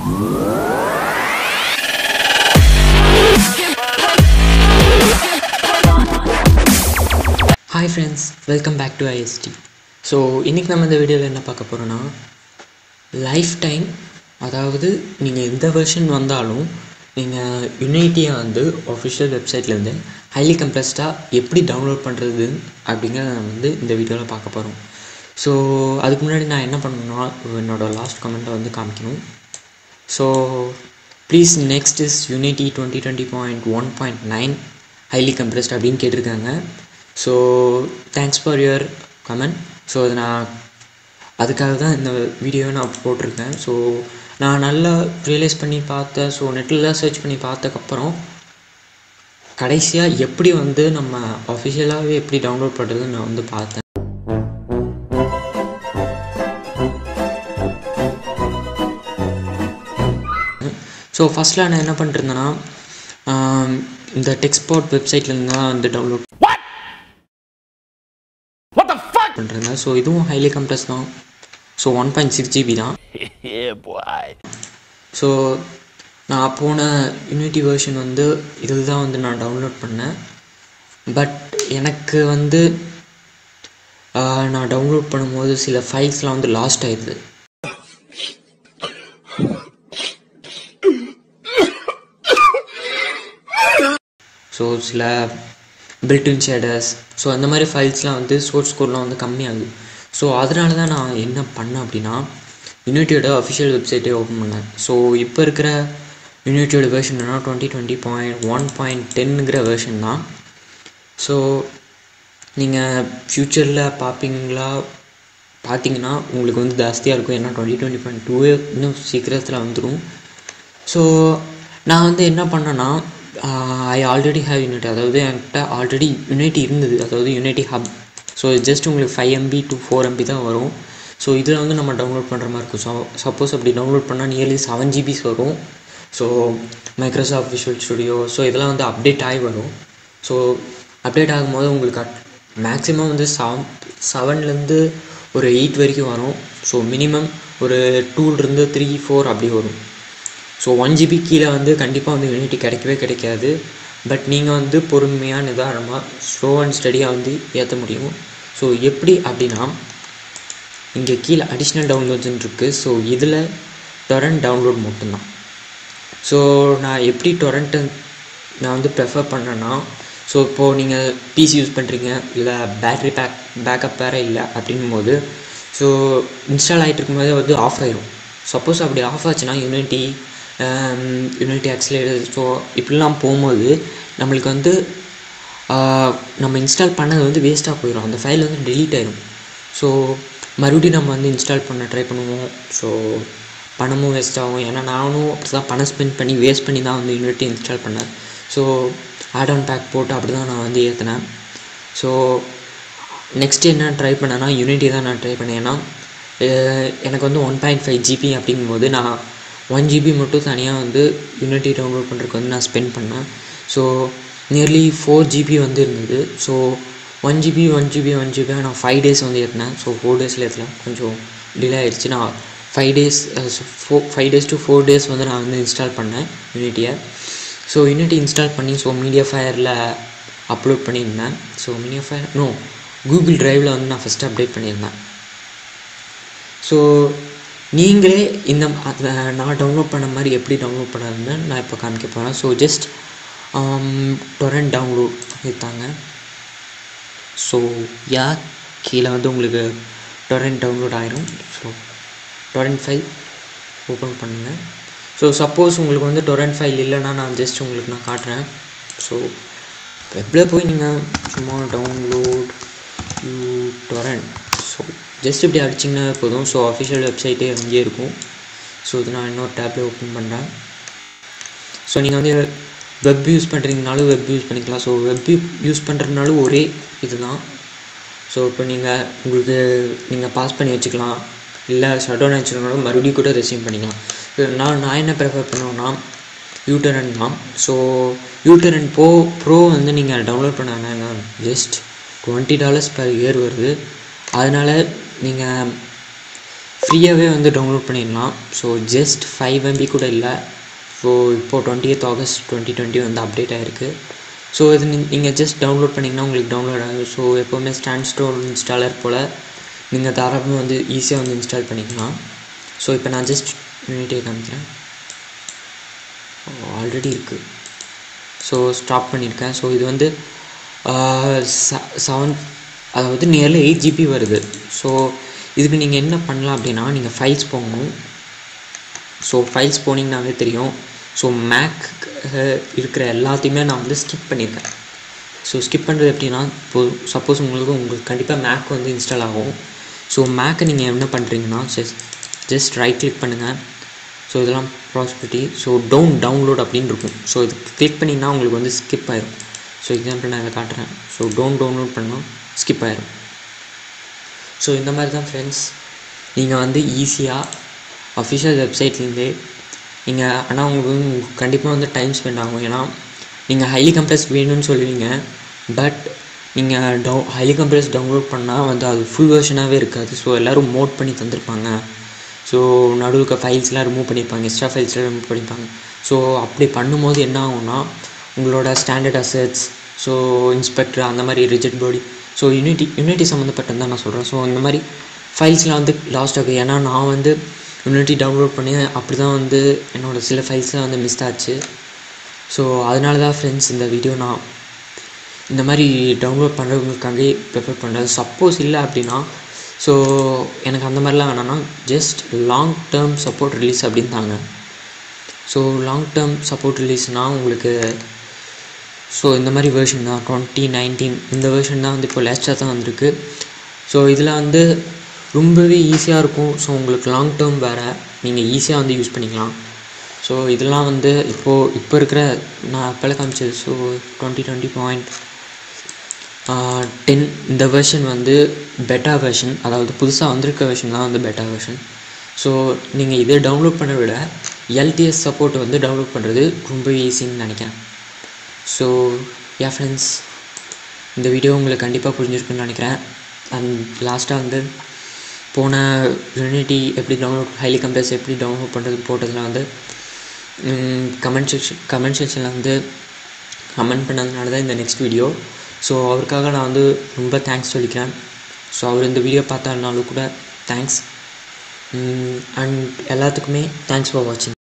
hi friends welcome back to IST so இன்றைக்கி நம்ம இந்த வீடியோவில் என்ன பார்க்க போகிறோன்னா லைஃப் டைம் அதாவது நீங்கள் எந்த வெர்ஷன் வந்தாலும் நீங்கள் யுனைட்டியை வந்து ஒஃபிஷியல் வெப்சைட்லேருந்து ஹைலி கம்ப்ரெஸ்டாக எப்படி டவுன்லோட் பண்ணுறது அப்படிங்கிறத நம்ம வந்து இந்த வீடியோவில் பார்க்க போகிறோம் ஸோ அதுக்கு முன்னாடி நான் என்ன பண்ணணும்னா என்னோடய லாஸ்ட் கமெண்ட்டை வந்து காமிக்கணும் so please next is Unity twenty twenty point one point nine highly compressed அப்படின்னு கேட்டிருக்காங்க so thanks for your comment so அது நான் அதுக்காக தான் இந்த வீடியோவை நான் போட்டிருக்கேன் ஸோ நான் நல்லா ரியலைஸ் பண்ணி பார்த்தேன் ஸோ நெட்டில் சர்ச் பண்ணி பார்த்ததுக்கப்புறம் கடைசியாக எப்படி வந்து நம்ம அஃபிஷியலாகவே எப்படி டவுன்லோட் பண்ணுறதுன்னு நான் வந்து பார்த்தேன் ஸோ ஃபஸ்ட்டில் நான் என்ன பண்ணிருந்தேன்னா இந்த டெக்ஸ்போர்ட் வெப்சைட்லேருந்து தான் வந்து டவுன்லோட் பண்ணுறேன் ஸோ இதுவும் ஹைலி கம்ப்ரஸ் தான் so one point six GB தான் ஸோ நான் போன யூனிட்டி வெர்ஷன் வந்து இதில் தான் வந்து நான் டவுன்லோட் பண்ணேன் பட் எனக்கு வந்து ஆஹ், நான் டவுன்லோட் பண்ணும்போது சில ஃபைல்ஸ்லாம் வந்து லாஸ்ட் ஆயிடுது ஸோ சில பில்டின் ஷேடர்ஸ் ஸோ அந்த மாதிரி ஃபைல்ஸ்லாம் வந்து சோர்ஸ் கோட்லாம் வந்து கம்மியாகுது ஸோ அதனால தான் நான் என்ன பண்ணேன் அப்படின்னா யூனிட்டியோட அஃபிஷியல் வெப்சைட்டே ஓப்பன் பண்ணேன் ஸோ இப்போ இருக்கிற யூனிட்டியோட வெர்ஷன் என்ன twenty twenty point one point டென்னுங்கிற வெர்ஷன் தான் ஸோ நீங்கள் ஃப்யூச்சரில் பார்ப்பீங்களா பார்த்தீங்கன்னா உங்களுக்கு வந்து ஜாஸ்தியாக இருக்கும் ஏன்னா டுவெண்ட்டி டுவெண்ட்டி பாயிண்ட் டூ இன்னும் சீக்கிரத்தில் வந்துடும் ஸோ நான் வந்து என்ன பண்ணேன்னா ஐ ஆல்ரெடி ஹேவ் யூனிட்டி அதாவது என்கிட்ட ஆல்ரெடி யூனிட்டி இருந்தது அதாவது யூனிட்டி ஹப் ஸோ ஜஸ்ட் உங்களுக்கு five MB to four MB தான் வரும் ஸோ இதில் வந்து நம்ம டவுன்லோட் பண்ணுற மாதிரி இருக்கும் ஸோ சப்போஸ் அப்படி டவுன்லோட் பண்ணால் நியர்லி செவன் ஜிபிஸ் வரும் so Microsoft Visual Studio so இதெல்லாம் வந்து அப்டேட் ஆகி வரும் ஸோ அப்டேட் ஆகும்போது உங்களுக்கு மேக்ஸிமம் வந்து செவன் செவன்லேருந்து ஒரு எயிட் வரைக்கும் வரும் ஸோ மினிமம் ஒரு டூலேருந்து த்ரீ ஃபோர் அப்படி வரும் ஸோ ஒன் ஜிபி கீழே வந்து கண்டிப்பாக வந்து யூனிட்டி கிடைக்கவே கிடைக்காது பட் நீங்கள் வந்து பொறுமையாக நிதானமாக ஸ்லோ அண்ட் ஸ்டடியாக வந்து ஏற்ற முடியும் ஸோ எப்படி அப்படின்னா இங்கே கீழே அடிஷ்னல் டவுன்லோட்ஸ்னு இருக்குது ஸோ இதில் டொரண்ட் டவுன்லோட் மட்டும்தான் ஸோ நான் எப்படி டொரண்ட்டை நான் வந்து ப்ரெஃபர் பண்ணேன்னா ஸோ இப்போது நீங்கள் பிசி யூஸ் பண்ணுறீங்க இல்லை பேட்ரி பேக் பேக்கப் வேறு இல்லை அப்படின்னும் போது ஸோ இன்ஸ்டால் ஆகிட்டு இருக்கும்போதே வந்து ஆஃப் ஆயிரும் சப்போஸ் அப்படி ஆஃப் ஆச்சுன்னா யூனிட்டி யூனிட்டி ஆக்சிலேட்டர் ஸோ இப்படிலாம் போகும்போது நம்மளுக்கு வந்து ஆஹ், நம்ம இன்ஸ்டால் பண்ணது வந்து வேஸ்ட்டாக போயிடும் அந்த ஃபைல் வந்து டெலீட் ஆயிடும் ஸோ மறுபடியும் நம்ம வந்து இன்ஸ்டால் பண்ண ட்ரை பண்ணுவோம் ஸோ பணமும் வேஸ்ட் ஆகும் ஏன்னா நானும் அப்படி தான் பணம் ஸ்பெண்ட் பண்ணி வேஸ்ட் பண்ணி தான் வந்து யூனிட்டி இன்ஸ்டால் பண்ணேன் ஸோ ஆட் ஆன் பேக் போட்டு அப்படி தான் நான் வந்து ஏற்றினேன் ஸோ நெக்ஸ்ட் என்ன ட்ரை பண்ணேன்னா யூனிட்டி தான் நான் ட்ரை பண்ணேன் ஏன்னா அஹ், எனக்கு வந்து ஒன் பாயிண்ட் ஃபைவ் ஜிபி அப்படிங்கும்போது நான் ஒன் ஜிபி மட்டும் தனியாக வந்து யூனிட்டி டவுன்லோட் பண்ணுறதுக்கு வந்து நான் ஸ்பெண்ட் பண்ணேன் ஸோ நியர்லி ஃபோர் ஜிபி வந்து இருந்தது so one GB one GB one GB நான் ஃபைவ் டேஸ் வந்து ஏற்றினேன் ஸோ ஃபோர் டேஸில் ஏற்றலாம் கொஞ்சம் டிலே ஆயிடுச்சு நான் five days four five days to four days வந்து நான் வந்து இன்ஸ்டால் பண்ணேன் யூனிட்டியை ஸோ யூனிட்டி இன்ஸ்டால் பண்ணி ஸோ மீடியா ஃபயரில் அப்லோட் பண்ணியிருந்தேன் so MediaFire no Google டிரைவில் வந்து நான் ஃபஸ்ட்டு அப்டேட் பண்ணியிருந்தேன் ஸோ நீங்களே இந்த அத நான் டவுன்லோட் பண்ண மாதிரி எப்படி டவுன்லோட் பண்ணாதுன்னு நான் இப்போ காமிக்க போகிறேன் ஸோ ஜஸ்ட் டொரண்ட் டவுன்லோட் எடுத்தாங்க ஸோ யா கீழே வந்து உங்களுக்கு டொரண்ட் டவுன்லோட் ஆயிரும் ஸோ டொரண்ட் ஃபைல் ஓப்பன் பண்ணுங்கள் ஸோ சப்போஸ் உங்களுக்கு வந்து டொரண்ட் ஃபைல் இல்லைன்னா நான் ஜஸ்ட் உங்களுக்கு நான் காட்டுறேன் ஸோ வெப்பில் போய் நீங்கள் சும்மா download uTorrent so just இப்படி அடிச்சிங்கன்னா போதும் ஸோ அஃபிஷியல் வெப்சைட்டே அங்கேயே இருக்கும் ஸோ இது நான் இன்னொரு டேப்லேயே ஓப்பன் பண்ணுறேன் ஸோ நீங்கள் வந்து வெப் யூஸ் பண்ணுறீங்கனாலும் வெப் யூஸ் பண்ணிக்கலாம் ஸோ வெப் யூஸ் பண்ணுறதுனாலும் ஒரே இதுதான் ஸோ இப்போ நீங்கள் உங்களுக்கு நீங்கள் பாஸ் பண்ணி வச்சுக்கலாம் இல்லை ஷட் டவுன் வச்சுருந்தாலும் மறுபடியும் கூட ரெசியூம் பண்ணிக்கலாம் So, நான் நான் என்ன ப்ரிஃபர் பண்ணுவேன்னா யூட்டரன் தான் ஸோ யூட்டரன் ப்ரோ ப்ரோ வந்து நீங்கள் டவுன்லோட் பண்ணாங்க just twenty dollars per year வருது அதனால் நீங்கள் ஃப்ரீயாகவே வந்து டவுன்லோட் பண்ணிடலாம் ஸோ ஜஸ்ட் ஃபைவ் எம்பி கூட இல்லை ஸோ இப்போது twenty eight August twenty twenty வந்து அப்டேட் ஆகிருக்கு ஸோ இது நீங்கள் ஜஸ்ட் டவுன்லோட் பண்ணிங்கன்னா உங்களுக்கு டவுன்லோட் ஆகும் ஸோ எப்போவுமே ஸ்டாண்ட் ஸ்டோர் இன்ஸ்டாலர் போல் நீங்கள் தாராளமாக வந்து ஈஸியாக வந்து இன்ஸ்டால் பண்ணிக்கலாம் ஸோ இப்போ நான் ஜஸ்ட் யூனிட்டே காமிக்கிறேன் ஆல்ரெடி இருக்குது ஸோ ஸ்டாப் பண்ணியிருக்கேன் ஸோ இது வந்து செவன் அதாவது நியர்லி எயிட் ஜிபி வருது ஸோ இதுக்கு நீங்கள் என்ன பண்ணலாம் அப்படின்னா நீங்கள் ஃபைல்ஸ் போகணும் ஸோ ஃபைல்ஸ் போனீங்கன்னாவே தெரியும் ஸோ மேக் இருக்கிற எல்லாத்தையுமே நான் வந்து ஸ்கிப் பண்ணியிருக்கேன் ஸோ ஸ்கிப் பண்ணுறது எப்படின்னா இப்போ சப்போஸ் உங்களுக்கு உங்களுக்கு கண்டிப்பாக மேக் வந்து இன்ஸ்டால் ஆகும் ஸோ மேக்கை நீங்கள் என்ன பண்ணுறீங்கன்னா ஜஸ்ட் ஜஸ்ட் ரைட் கிளிக் பண்ணுங்கள் ஸோ இதெல்லாம் ப்ராஸ்பிரிட்டி ஸோ டவுன் டவுன்லோட் அப்படின்னு இருக்கும் ஸோ இது கிளிக் பண்ணிங்கன்னா உங்களுக்கு வந்து ஸ்கிப் ஆயிரும் ஸோ எக்ஸாம்பிள் நான் இதை காட்டுறேன் ஸோ டவுன் டவுன்லோட் பண்ணால் ஸ்கிப் ஆயிரும் ஸோ இந்த மாதிரி தான் ஃப்ரெண்ட்ஸ் நீங்கள் வந்து ஈஸியாக அஃபிஷியல் வெப்சைட்லேருந்தே நீங்கள் ஆனால் உங்களுக்கு வந்து கண்டிப்பாக வந்து டைம் ஸ்பெண்ட் ஆகும் ஏன்னா நீங்கள் ஹைலி கம்ப்ரெஸ் வேணும்னு சொல்லுவீங்க பட் நீங்கள் டவு ஹைலி கம்ப்ரெஸ் டவுன்லோட் பண்ணால் வந்து அது ஃபுல் வெர்ஷனாகவே இருக்காது ஸோ எல்லோரும் மோட் பண்ணி தந்திருப்பாங்க ஸோ நடுவுக்கு ஃபைல்ஸ்லாம் ரிமூவ் பண்ணியிருப்பாங்க எக்ஸ்ட்ரா ஃபைல்ஸ்லாம் ரிமூவ் பண்ணியிருப்பாங்க ஸோ அப்படி பண்ணும்போது என்ன ஆகும்னா உங்களோட ஸ்டாண்டர்ட் அசட்ஸ் ஸோ இன்ஸ்பெக்டர் அந்த மாதிரி ரிஜெக்ட் பாடி ஸோ யூனிட்டி யூனிட்டி சம்மந்தப்பட்டது தான் நான் சொல்கிறேன் ஸோ இந்த மாதிரி ஃபைல்ஸ்லாம் வந்து லாஸ்ட் ஆகும் ஏன்னா நான் வந்து யூனிட்டி டவுன்லோட் பண்ணி அப்படி தான் வந்து என்னோடய சில ஃபைல்ஸ்லாம் வந்து மிஸ் ஆச்சு ஸோ அதனால தான் ஃப்ரெண்ட்ஸ் இந்த வீடியோ நான் இந்த மாதிரி டவுன்லோட் பண்ணுறவங்களுக்காகவே ப்ரிஃபர் பண்ணுறது சப்போஸ் இல்லை அப்படின்னா ஸோ எனக்கு அந்த மாதிரிலாம் வேணாம்னா just long term support release அப்படின்னு தாங்க ஸோ லாங் டேர்ம் சப்போர்ட் ரிலீஸ்னால் உங்களுக்கு ஸோ இந்த மாதிரி வேர்ஷன் தான் டுவெண்ட்டி நைன்டீன் இந்த வேர்ஷன் தான் வந்து இப்போ லேஸ்ட்டாக தான் வந்திருக்கு ஸோ இதில் வந்து ரொம்பவே ஈஸியாக இருக்கும் ஸோ உங்களுக்கு லாங் டேர்ம் வேறு நீங்கள் ஈஸியாக வந்து யூஸ் பண்ணிக்கலாம் ஸோ இதெல்லாம் வந்து இப்போது இப்போ இருக்கிற நான் அப்போல்லாம் காமிச்சது so twenty twenty point ten இந்த வெர்ஷன் வந்து பெட்டா வெர்ஷன் அதாவது புதுசாக வந்திருக்க வெர்ஷன் தான் வந்து பெட்டா வெர்ஷன் ஸோ நீங்கள் இதை டவுன்லோட் பண்ண விட எல்டிஎஸ் சப்போர்ட் வந்து டவுன்லோட் பண்ணுறது ரொம்ப ஈஸின்னு நினைக்கிறேன் ஸோ யா ஃப்ரெண்ட்ஸ் இந்த வீடியோ உங்களுக்கு கண்டிப்பாக புரிஞ்சிருக்குன்னு நினைக்கிறேன் அண்ட் லாஸ்ட்டாக வந்து போன யூனிட்டி எப்படி டவுன்லோட் ஹைலி கம்ப்ரெஸ் எப்படி டவுன்லோட் பண்ணுறது போட்டதில் வந்து கமெண்ட் செக்ஷன் கமெண்ட் செக்ஷனில் வந்து கமெண்ட் பண்ணதுனால தான் இந்த நெக்ஸ்ட் வீடியோ ஸோ அவருக்காக நான் வந்து ரொம்ப தேங்க்ஸ் சொல்லிக்கிறேன் ஸோ அவர் இந்த வீடியோ பார்த்தாருனாலும் கூட தேங்க்ஸ் அண்ட் எல்லாத்துக்குமே தேங்க்ஸ் ஃபார் வாட்சிங்